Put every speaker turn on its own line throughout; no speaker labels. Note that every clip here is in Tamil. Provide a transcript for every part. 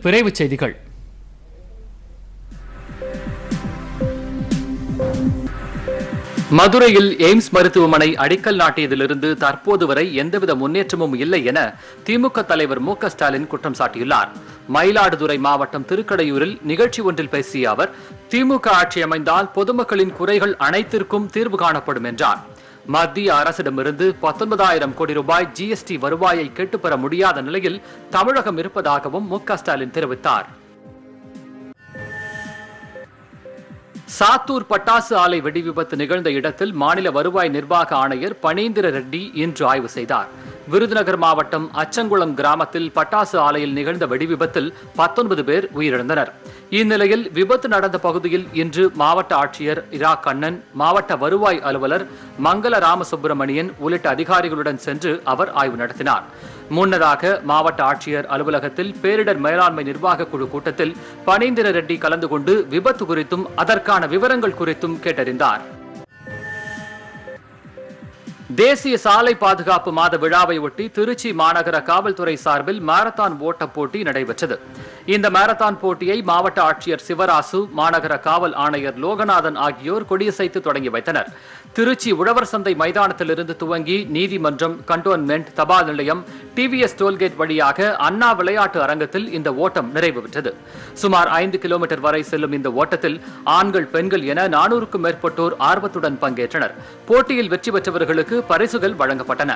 விரைவுச் செய்திகள் மதுரையில் எய்ம்ஸ் மருத்துவமனை அடிக்கல் நாட்டியதிலிருந்து தற்போது வரை எந்தவித முன்னேற்றமும் இல்லை என திமுக தலைவர் மு க ஸ்டாலின் குற்றம் சாட்டியுள்ளார் மயிலாடுதுறை மாவட்டம் திருக்கடையூரில் நிகழ்ச்சி ஒன்றில் பேசிய அவர் திமுக ஆட்சி அமைந்தால் பொதுமக்களின் குறைகள் அனைத்திற்கும் தீர்வு காணப்படும் என்றார் மத்திய அரசிடமிருந்து பத்தொன்பதாயிரம் கோடி ரூபாய் ஜிஎஸ்டி வருவாயை கேட்டுப்பெற முடியாத நிலையில் தமிழகம் இருப்பதாகவும் மு க ஸ்டாலின் தெரிவித்தார் சாத்தூர் பட்டாசு ஆலை வெடி விபத்து நிகழ்ந்த இடத்தில் மாநில வருவாய் நிர்வாக ஆணையர் பனீந்திர ரெட்டி இன்று ஆய்வு செய்தார் விருதுநகர் மாவட்டம் அச்சங்குளம் கிராமத்தில் பட்டாசு ஆலையில் நிகழ்ந்த வெடி விபத்தில் பத்தொன்பது பேர் உயிரிழந்தனர் இந்நிலையில் விபத்து நடந்த பகுதியில் இன்று மாவட்ட ஆட்சியர் இரா கண்ணன் மாவட்ட வருவாய் அலுவலர் மங்கள ராமசுப்பிரமணியன் உள்ளிட்ட அதிகாரிகளுடன் சென்று அவர் ஆய்வு நடத்தினார் முன்னதாக மாவட்ட ஆட்சியர் அலுவலகத்தில் பேரிடர் மேலாண்மை நிர்வாக குழு கூட்டத்தில் பனீந்திர ரெட்டி கலந்து கொண்டு விபத்து குறித்தும் அதற்கான விவரங்கள் குறித்தும் கேட்டறிந்தார் தேசிய சாலை பாதுகாப்பு மாத விழாவை ஒட்டி திருச்சி மாநகர காவல்துறை சார்பில் மாரத்தான் ஓட்டப் போட்டி நடைபெற்றது இந்த மாரத்தான் போட்டியை மாவட்ட ஆட்சியர் சிவராசு மாநகர காவல் ஆணையர் லோகநாதன் ஆகியோர் கொடியசைத்து தொடங்கி வைத்தனர் திருச்சி உழவர் சந்தை மைதானத்திலிருந்து துவங்கி நீதிமன்றம் கண்டோன்மெண்ட் தபால் நிலையம் டிவிஎஸ் டோல்கேட் வழியாக அண்ணா விளையாட்டு அரங்கத்தில் இந்த ஓட்டம் நிறைவு பெற்றது சுமார் ஐந்து கிலோமீட்டர் வரை செல்லும் இந்த ஓட்டத்தில் ஆண்கள் பெண்கள் என நானூறுக்கும் மேற்பட்டோர் ஆர்வத்துடன் பங்கேற்றனர் போட்டியில் வெற்றி பெற்றவர்களுக்கு பரிசுகள் வழங்கப்பட்டன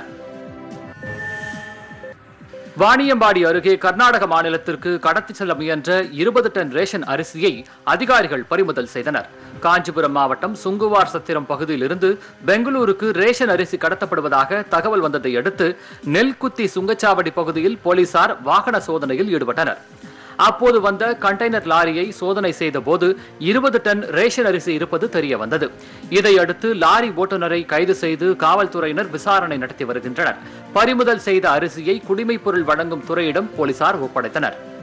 வாணியம்பாடி அருகே கர்நாடக மாநிலத்திற்கு கடத்தி செல்ல முயன்ற இருபது டன் ரேஷன் அரிசியை அதிகாரிகள் பறிமுதல் செய்தனர் காஞ்சிபுரம் மாவட்டம் சுங்குவார் சத்திரம் பகுதியிலிருந்து பெங்களூருக்கு ரேஷன் அரிசி கடத்தப்படுவதாக தகவல் வந்ததை அடுத்து நெல்குத்தி சுங்கச்சாவடி பகுதியில் போலீசார் வாகன சோதனையில் ஈடுபட்டனர் அப்போது வந்த கண்டெய்னர் லாரியை சோதனை செய்த போது இருபது டன் ரேஷன் அரிசி இருப்பது தெரிய வந்தது இதையடுத்து லாரி ஓட்டுநரை கைது செய்து காவல்துறையினர் விசாரணை நடத்தி வருகின்றனர் பறிமுதல் செய்த அரிசியை குடிமைப் பொருள் வழங்கும் துறையிடம் போலீசார் ஒப்படைத்தனர்